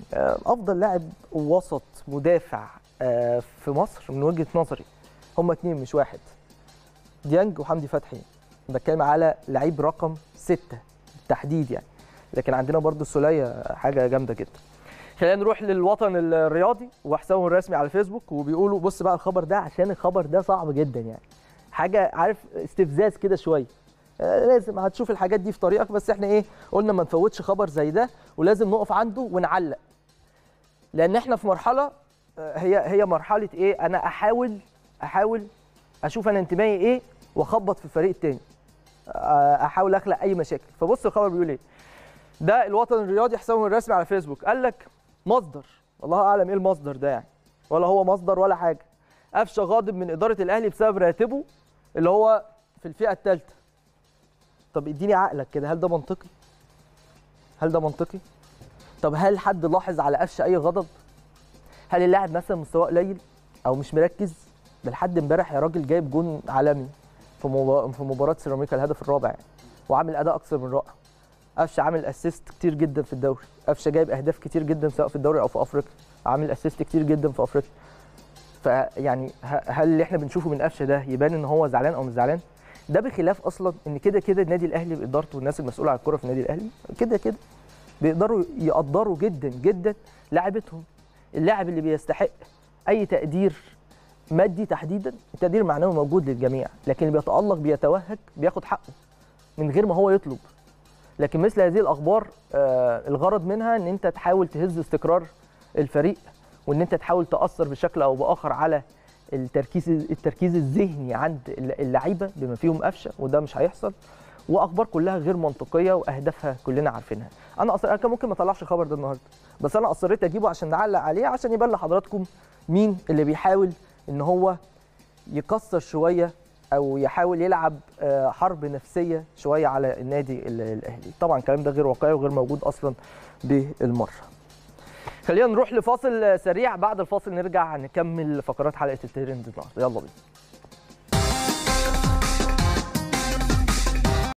آه، افضل لاعب وسط مدافع آه، في مصر من وجهه نظري هم اتنين مش واحد ديانج وحمدي فتحي بتكلم على لعيب رقم ستة بالتحديد يعني لكن عندنا برضو السولية حاجة جامدة جدا خلينا نروح للوطن الرياضي وحسابهم الرسمي على الفيسبوك وبيقولوا بص بقى الخبر ده عشان الخبر ده صعب جدا يعني حاجة عارف استفزاز كده شوية آه، لازم هتشوف الحاجات دي في طريقك بس احنا ايه قلنا ما نفوتش خبر زي ده ولازم نقف عنده ونعلق لان احنا في مرحله آه، هي هي مرحله ايه انا احاول احاول اشوف انا انتمائي ايه واخبط في الفريق التاني آه، احاول اخلق اي مشاكل فبص الخبر بيقول ايه ده الوطن الرياضي حسابهم الرسمي على فيسبوك قال لك مصدر الله اعلم ايه المصدر ده يعني ولا هو مصدر ولا حاجه قفشه غاضب من اداره الاهلي بسبب راتبه اللي هو في الفئه الثالثه طب اديني عقلك كده هل ده منطقي هل ده منطقي طب هل حد لاحظ على قفشه اي غضب هل اللاعب مثلا مستواه قليل او مش مركز ده لحد امبارح يا راجل جايب جون عالمي في مبا- في مباراه سيراميكا الهدف الرابع يعني وعامل اداء اكثر من رائع قفشه عامل اسيست كتير جدا في الدوري قفشه جايب اهداف كتير جدا سواء في الدوري او في افريقيا عامل اسيست كتير جدا في افريقيا فيعني ه- هل اللي احنا بنشوفه من قفشه ده يبان ان هو زعلان او مش زعلان ده بخلاف اصلا ان كده كده النادي الاهلي بادارته والناس المسؤوله عن الكره في النادي الاهلي كده كده بيقدروا يقدروا جدا جدا لاعبتهم اللاعب اللي بيستحق اي تقدير مادي تحديدا التقدير معنوي موجود للجميع لكن اللي بيتالق بيتوهج بياخد حقه من غير ما هو يطلب لكن مثل هذه الاخبار آه الغرض منها ان انت تحاول تهز استقرار الفريق وان انت تحاول تاثر بشكل او باخر على التركيز التركيز الذهني عند اللعيبه بما فيهم قفشه وده مش هيحصل واخبار كلها غير منطقيه واهدافها كلنا عارفينها انا اصلا كان ممكن ما اطلعش الخبر ده النهارده بس انا اصريت اجيبه عشان نعلق عليه عشان يبان لحضراتكم مين اللي بيحاول ان هو يكسر شويه او يحاول يلعب آه، حرب نفسيه شويه على النادي ال- الاهلي طبعا الكلام ده غير واقعي وغير موجود اصلا بالمره خلينا نروح لفاصل سريع بعد الفاصل نرجع نكمل فقرات حلقه الترند النهارده يلا بينا